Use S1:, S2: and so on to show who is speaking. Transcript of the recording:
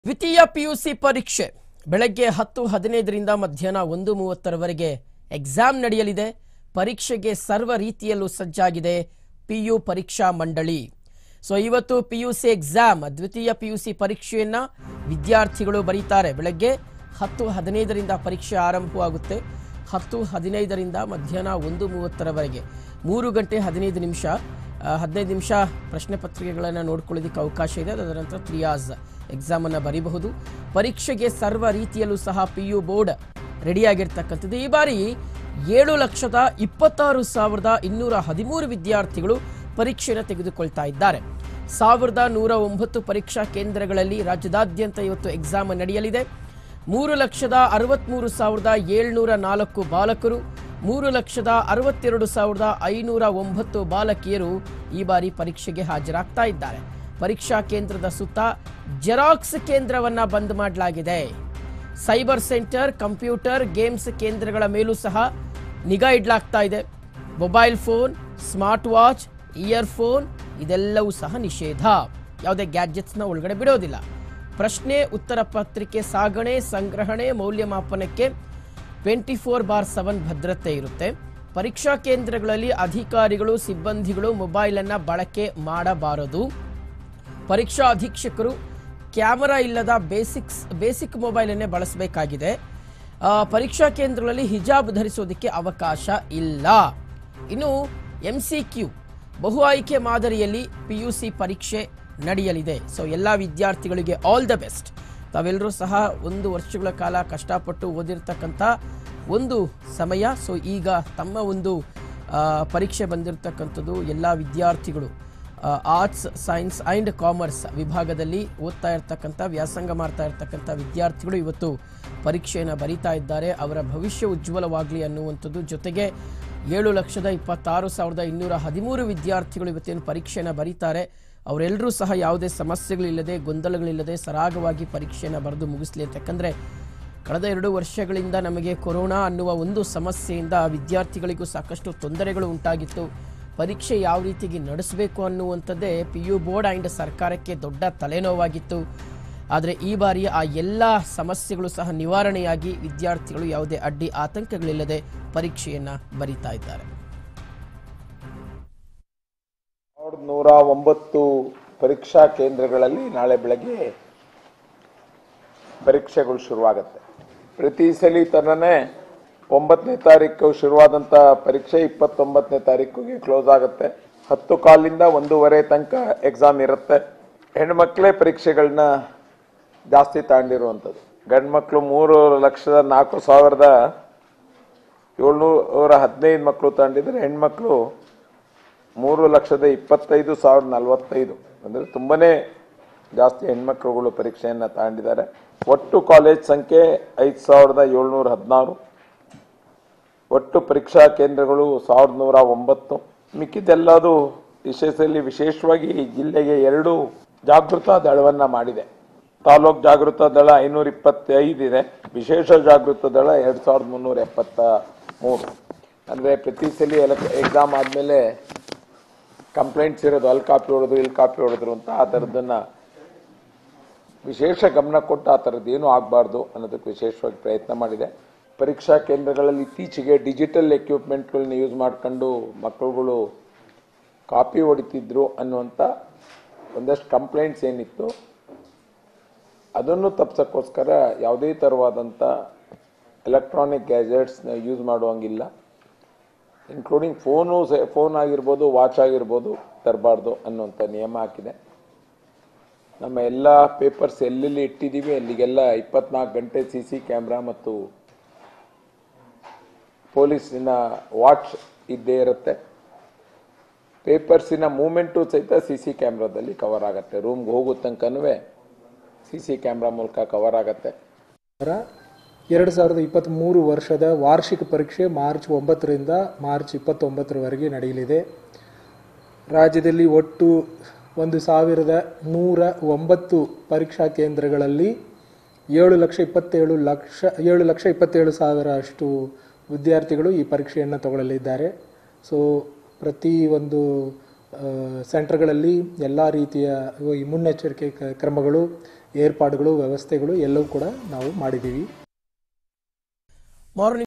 S1: ದ್ವಿತೀಯ ಪಿಯುಸಿ ಪರೀಕ್ಷೆ ಬೆಳಗ್ಗೆ ಹತ್ತು ಹದಿನೈದರಿಂದ ಮಧ್ಯಾಹ್ನ ಒಂದು ಮೂವತ್ತರವರೆಗೆ ಎಕ್ಸಾಮ್ ನಡೆಯಲಿದೆ ಪರೀಕ್ಷೆಗೆ ಸರ್ವ ರೀತಿಯಲ್ಲೂ ಸಜ್ಜಾಗಿದೆ ಪಿಯು ಪರೀಕ್ಷಾ ಮಂಡಳಿ ಸೊ ಇವತ್ತು ಪಿಯುಸಿ ಎಕ್ಸಾಮ್ ದ್ವಿತೀಯ ಪಿಯುಸಿ ಪರೀಕ್ಷೆಯನ್ನ ವಿದ್ಯಾರ್ಥಿಗಳು ಬರೀತಾರೆ ಬೆಳಗ್ಗೆ ಹತ್ತು ಹದಿನೈದರಿಂದ ಪರೀಕ್ಷೆ ಆರಂಭವಾಗುತ್ತೆ ಹತ್ತು ಹದಿನೈದರಿಂದ ಮಧ್ಯಾಹ್ನ ಒಂದು ಮೂವತ್ತರವರೆಗೆ ಮೂರು ಗಂಟೆ ಹದಿನೈದು ನಿಮಿಷ ಆ, ಹದಿನೈದು ನಿಮಿಷ ಪ್ರಶ್ನೆ ಪತ್ರಿಕೆಗಳನ್ನು ನೋಡ್ಕೊಳ್ಳೋದಕ್ಕೆ ಅವಕಾಶ ಇದೆ ಅದರ ನಂತರ ತ್ರಿಯಾಸ್ ಎಕ್ಸಾಮನ್ನು ಬರೀಬಹುದು ಪರೀಕ್ಷೆಗೆ ಸರ್ವ ರೀತಿಯಲ್ಲೂ ಸಹ ಪಿ ಯು ಬೋರ್ಡ್ ರೆಡಿಯಾಗಿರ್ತಕ್ಕಂಥದ್ದು ಈ ಬಾರಿ ಏಳು ಲಕ್ಷದ ಇಪ್ಪತ್ತಾರು ಸಾವಿರದ ಇನ್ನೂರ ಹದಿಮೂರು ವಿದ್ಯಾರ್ಥಿಗಳು ಪರೀಕ್ಷೆಯನ್ನು ತೆಗೆದುಕೊಳ್ತಾ ಇದ್ದಾರೆ ಸಾವಿರದ ನೂರ ಒಂಬತ್ತು ಪರೀಕ್ಷಾ ಕೇಂದ್ರಗಳಲ್ಲಿ ರಾಜ್ಯದಾದ್ಯಂತ ಇವತ್ತು ಎಕ್ಸಾಮ್ ನಡೆಯಲಿದೆ ಮೂರು ಲಕ್ಷದ ಅರವತ್ತ್ಮೂರು ಸಾವಿರದ ಏಳ್ನೂರ ನಾಲ್ಕು ಬಾಲಕರು ಮೂರು ಲಕ್ಷದ ಅರವತ್ತೆರಡು ಸಾವಿರದ ಐನೂರ ಒಂಬತ್ತು ಬಾಲಕಿಯರು ಈ ಬಾರಿ ಪರೀಕ್ಷೆಗೆ ಹಾಜರಾಗ್ತಾ ಇದ್ದಾರೆ ಪರೀಕ್ಷಾ ಕೇಂದ್ರದ ಸುತ್ತ ಜೆರಾಕ್ಸ್ ಕೇಂದ್ರವನ್ನ ಬಂದ್ ಮಾಡಲಾಗಿದೆ ಸೈಬರ್ ಸೆಂಟರ್ ಕಂಪ್ಯೂಟರ್ ಗೇಮ್ಸ್ ಕೇಂದ್ರಗಳ ಮೇಲೂ ಸಹ ನಿಗಾ ಇಡಲಾಗ್ತಾ ಇದೆ mobile phone smart watch earphone ಇದೆಲ್ಲವೂ ಸಹ ನಿಷೇಧ ಯಾವುದೇ ಗ್ಯಾಡ್ಜೆಟ್ಸ್ನ ಒಳಗಡೆ ಬಿಡೋದಿಲ್ಲ ಪ್ರಶ್ನೆ ಉತ್ತರ ಪತ್ರಿಕೆ ಸಾಗಣೆ ಸಂಗ್ರಹಣೆ ಮೌಲ್ಯಮಾಪನಕ್ಕೆ ಟ್ವೆಂಟಿ ಫೋರ್ ಬಾರ್ ಸೆವೆನ್ ಭದ್ರತೆ ಇರುತ್ತೆ ಪರೀಕ್ಷಾ ಕೇಂದ್ರಗಳಲ್ಲಿ ಅಧಿಕಾರಿಗಳು ಸಿಬ್ಬಂದಿಗಳು ಮೊಬೈಲನ್ನು ಬಳಕೆ ಮಾಡಬಾರದು ಪರೀಕ್ಷಾ ಅಧೀಕ್ಷಕರು ಕ್ಯಾಮರಾ ಇಲ್ಲದ ಬೇಸಿಕ್ಸ್ ಬೇಸಿಕ್ ಮೊಬೈಲನ್ನೇ ಬಳಸಬೇಕಾಗಿದೆ ಆ, ಪರೀಕ್ಷಾ ಕೇಂದ್ರಗಳಲ್ಲಿ ಹಿಜಾಬ್ ಧರಿಸೋದಕ್ಕೆ ಅವಕಾಶ ಇಲ್ಲ ಇನ್ನು ಎಂ ಸಿ ಕ್ಯೂ ಬಹು ಆಯ್ಕೆ ಮಾದರಿಯಲ್ಲಿ ಪಿ ಯು ಸಿ ಪರೀಕ್ಷೆ ನಡೆಯಲಿದೆ ಸೊ ಎಲ್ಲ ವಿದ್ಯಾರ್ಥಿಗಳಿಗೆ ಆಲ್ ದ ಬೆಸ್ಟ್ ತಾವೆಲ್ಲರೂ ಸಹ ಒಂದು ವರ್ಷಗಳ ಕಾಲ ಕಷ್ಟಪಟ್ಟು ಓದಿರ್ತಕ್ಕಂಥ ಒಂದು ಸಮಯ ಸೊ ಈಗ ತಮ್ಮ ಒಂದು ಆ, ಪರೀಕ್ಷೆ ಬಂದಿರತಕ್ಕಂಥದ್ದು ಎಲ್ಲ ವಿದ್ಯಾರ್ಥಿಗಳು ಆರ್ಟ್ಸ್ ಸೈನ್ಸ್ ಆ್ಯಂಡ್ ಕಾಮರ್ಸ್ ವಿಭಾಗದಲ್ಲಿ ಓದ್ತಾ ಇರ್ತಕ್ಕಂಥ ವ್ಯಾಸಂಗ ಮಾಡ್ತಾ ಇರ್ತಕ್ಕಂಥ ವಿದ್ಯಾರ್ಥಿಗಳು ಇವತ್ತು ಪರೀಕ್ಷೆಯನ್ನು ಬರೀತಾ ಇದ್ದಾರೆ ಅವರ ಭವಿಷ್ಯ ಉಜ್ವಲವಾಗಲಿ ಅನ್ನುವಂಥದ್ದು ಜೊತೆಗೆ ಏಳು ಲಕ್ಷದ ಇಪ್ಪತ್ತಾರು ಸಾವಿರದ ಇನ್ನೂರ ಹದಿಮೂರು ವಿದ್ಯಾರ್ಥಿಗಳು ಇವತ್ತೇನು ಪರೀಕ್ಷೆಯನ್ನು ಬರೀತಾರೆ ಅವರೆಲ್ಲರೂ ಸಹ ಯಾವುದೇ ಸಮಸ್ಯೆಗಳಿಲ್ಲದೆ ಗೊಂದಲಗಳಿಲ್ಲದೆ ಸರಾಗವಾಗಿ ಪರೀಕ್ಷೆಯನ್ನು ಬರೆದು ಮುಗಿಸ್ಲಿ ಅಂತ ಯಾಕಂದರೆ ಕಳೆದ ಎರಡು ವರ್ಷಗಳಿಂದ ನಮಗೆ ಕೊರೋನಾ ಅನ್ನುವ ಒಂದು ಸಮಸ್ಯೆಯಿಂದ ವಿದ್ಯಾರ್ಥಿಗಳಿಗೂ ಸಾಕಷ್ಟು ತೊಂದರೆಗಳು ಉಂಟಾಗಿತ್ತು ಪರೀಕ್ಷೆ ಯಾವ ರೀತಿಗೆ ನಡೆಸಬೇಕು ಅನ್ನುವಂಥದ್ದೇ ಪಿ ಯು ಬೋರ್ಡ್ ಆ್ಯಂಡ್ ಸರ್ಕಾರಕ್ಕೆ ದೊಡ್ಡ ತಲೆನೋವಾಗಿತ್ತು ಆದರೆ ಈ ಬಾರಿ ಆ ಎಲ್ಲ ಸಮಸ್ಯೆಗಳು ಸಹ ನಿವಾರಣೆಯಾಗಿ ವಿದ್ಯಾರ್ಥಿಗಳು ಯಾವುದೇ ಅಡ್ಡಿ ಆತಂಕಗಳಿಲ್ಲದೆ ಪರೀಕ್ಷೆಯನ್ನು ಬರೀತಾ ಇದ್ದಾರೆ
S2: ಸಾವಿರದ ನೂರ ಒಂಬತ್ತು ಪರೀಕ್ಷಾ ಕೇಂದ್ರಗಳಲ್ಲಿ ನಾಳೆ ಬೆಳಗ್ಗೆ ಪರೀಕ್ಷೆಗಳು ಶುರುವಾಗುತ್ತೆ ಪ್ರತಿ ಸಲ ತರನೇ ಒಂಬತ್ತನೇ ತಾರೀಕು ಶುರುವಾದಂಥ ಪರೀಕ್ಷೆ ಇಪ್ಪತ್ತೊಂಬತ್ತನೇ ತಾರೀಕಿಗೆ ಕ್ಲೋಸ್ ಆಗುತ್ತೆ ಹತ್ತು ಕಾಲಿಂದ ಒಂದೂವರೆ ತನಕ ಎಕ್ಸಾಮ್ ಇರುತ್ತೆ ಹೆಣ್ಮಕ್ಳೇ ಪರೀಕ್ಷೆಗಳನ್ನ ಜಾಸ್ತಿ ತಾಂಡಿರುವಂಥದ್ದು ಗಂಡು ಮಕ್ಕಳು ಮೂರು ಲಕ್ಷದ ನಾಲ್ಕು ಸಾವಿರದ ಏಳ್ನೂರ ಹದಿನೈದು ಮಕ್ಕಳು ತಾಂಡಿದ್ರೆ ಹೆಣ್ಮಕ್ಳು ಮೂರು ಲಕ್ಷದ ಇಪ್ಪತ್ತೈದು ಸಾವಿರದ ನಲವತ್ತೈದು ಅಂದರೆ ತುಂಬನೇ ಜಾಸ್ತಿ ಹೆಣ್ಮಕ್ಳುಗಳು ಪರೀಕ್ಷೆಯನ್ನು ತಾಂಡಿದ್ದಾರೆ ಒಟ್ಟು ಕಾಲೇಜ್ ಸಂಖ್ಯೆ ಐದು ಸಾವಿರದ ಏಳ್ನೂರ ಹದಿನಾರು ಒಟ್ಟು ಪರೀಕ್ಷಾ ಕೇಂದ್ರಗಳು ಸಾವಿರದ ನೂರ ಒಂಬತ್ತು ಮಿಕ್ಕಿದ್ದೆಲ್ಲದು ವಿಶೇಷದಲ್ಲಿ ವಿಶೇಷವಾಗಿ ಈ ಜಿಲ್ಲೆಗೆ ಎರಡು ಜಾಗೃತಾ ದಳವನ್ನು ಮಾಡಿದೆ ತಾಲೂಕ್ ಜಾಗೃತ ದಳ ಐನೂರ ಇಪ್ಪತ್ತೈದು ಇದೆ ವಿಶೇಷ ಜಾಗೃತ ದಳ ಎರಡು ಸಾವಿರದ ಮುನ್ನೂರ ಎಪ್ಪತ್ತ ಮೂರು ಅಂದರೆ ಪ್ರತಿ ಸಲ ಎಕ್ಸಾಮ್ ಆದಮೇಲೆ ಕಂಪ್ಲೇಂಟ್ಸ್ ಇರೋದು ಅಲ್ಲಿ ಕಾಪಿ ಹೊಡೆದ್ರು ಇಲ್ಲಿ ಕಾಪಿ ಹೊಡೆದ್ರು ಅಂತ ಆ ಥರದ್ದನ್ನು ವಿಶೇಷ ಗಮನ ಕೊಟ್ಟು ಆ ಥರದ್ದು ಏನೂ ಆಗಬಾರ್ದು ಅನ್ನೋದಕ್ಕೆ ವಿಶೇಷವಾಗಿ ಪ್ರಯತ್ನ ಮಾಡಿದೆ ಪರೀಕ್ಷಾ ಕೇಂದ್ರಗಳಲ್ಲಿ ಇತ್ತೀಚೆಗೆ ಡಿಜಿಟಲ್ ಎಕ್ವಿಪ್ಮೆಂಟ್ಗಳನ್ನ ಯೂಸ್ ಮಾಡ್ಕೊಂಡು ಮಕ್ಕಳುಗಳು ಕಾಪಿ ಹೊಡಿತಿದ್ರು ಅನ್ನುವಂಥ ಒಂದಷ್ಟು ಕಂಪ್ಲೇಂಟ್ಸ್ ಏನಿತ್ತು ಅದನ್ನು ತಪ್ಸೋಕ್ಕೋಸ್ಕರ ಯಾವುದೇ ಥರವಾದಂಥ ಎಲೆಕ್ಟ್ರಾನಿಕ್ ಗ್ಯಾಜೆಟ್ಸ್ನ ಯೂಸ್ ಮಾಡುವಂಗಿಲ್ಲ ಇನ್ಕ್ಲೂಡಿಂಗ್ ಫೋನು ಫೋನ್ ಆಗಿರ್ಬೋದು ವಾಚ್ ಆಗಿರ್ಬೋದು ತರಬಾರ್ದು ಅನ್ನುವಂಥ ನಿಯಮ ಹಾಕಿದೆ ನಮ್ಮ ಎಲ್ಲ ಪೇಪರ್ಸ್ ಎಲ್ಲೆಲ್ಲಿ ಇಟ್ಟಿದ್ದೀವಿ ಅಲ್ಲಿಗೆಲ್ಲ ಇಪ್ಪತ್ನಾಲ್ಕು ಗಂಟೆ ಸಿ ಸಿ ಕ್ಯಾಮ್ರಾ ಮತ್ತು ಪೊಲೀಸಿನ ವಾಚ್ ಇದ್ದೇ ಇರುತ್ತೆ ಪೇಪರ್ಸಿನ ಮೂಮೆಂಟು ಸಹಿತ ಸಿ ಸಿ ಕ್ಯಾಮ್ರಾದಲ್ಲಿ ಕವರ್ ಆಗುತ್ತೆ ರೂಮ್ಗೆ ಹೋಗೋ ತನಕನೂ ಸಿ ಸಿ ಕ್ಯಾಮ್ರಾ ಮೂಲಕ ಕವರ್ ಆಗುತ್ತೆ
S3: ಎರಡು ಸಾವಿರದ ಇಪ್ಪತ್ತ್ಮೂರು ವರ್ಷದ ವಾರ್ಷಿಕ ಪರೀಕ್ಷೆ ಮಾರ್ಚ್ ಒಂಬತ್ತರಿಂದ ಮಾರ್ಚ್ ಇಪ್ಪತ್ತೊಂಬತ್ತರವರೆಗೆ ನಡೆಯಲಿದೆ ರಾಜ್ಯದಲ್ಲಿ ಒಟ್ಟು ಒಂದು ಸಾವಿರದ ನೂರ ಒಂಬತ್ತು ಪರೀಕ್ಷಾ ಕೇಂದ್ರಗಳಲ್ಲಿ ಏಳು ಲಕ್ಷ ಇಪ್ಪತ್ತೇಳು ಲಕ್ಷ ಏಳು ಲಕ್ಷ ಇಪ್ಪತ್ತೇಳು ಸಾವಿರ ಅಷ್ಟು ವಿದ್ಯಾರ್ಥಿಗಳು ಈ ಪರೀಕ್ಷೆಯನ್ನು ತಗೊಳ್ಳಲಿದ್ದಾರೆ ಸೊ ಪ್ರತಿ ಒಂದು ಆ, ಸೆಂಟರ್ಗಳಲ್ಲಿ ಎಲ್ಲ ರೀತಿಯ ಈ ಮುನ್ನೆಚ್ಚರಿಕೆ ಕ- ಕ್ರಮಗಳು ಏರ್ಪಾಡುಗಳು ವ್ಯವಸ್ಥೆಗಳು ಎಲ್ಲವೂ ಕೂಡ ನಾವು ಮಾಡಿದ್ದೀವಿ
S1: ಮಾರ್ನಿಂಗ್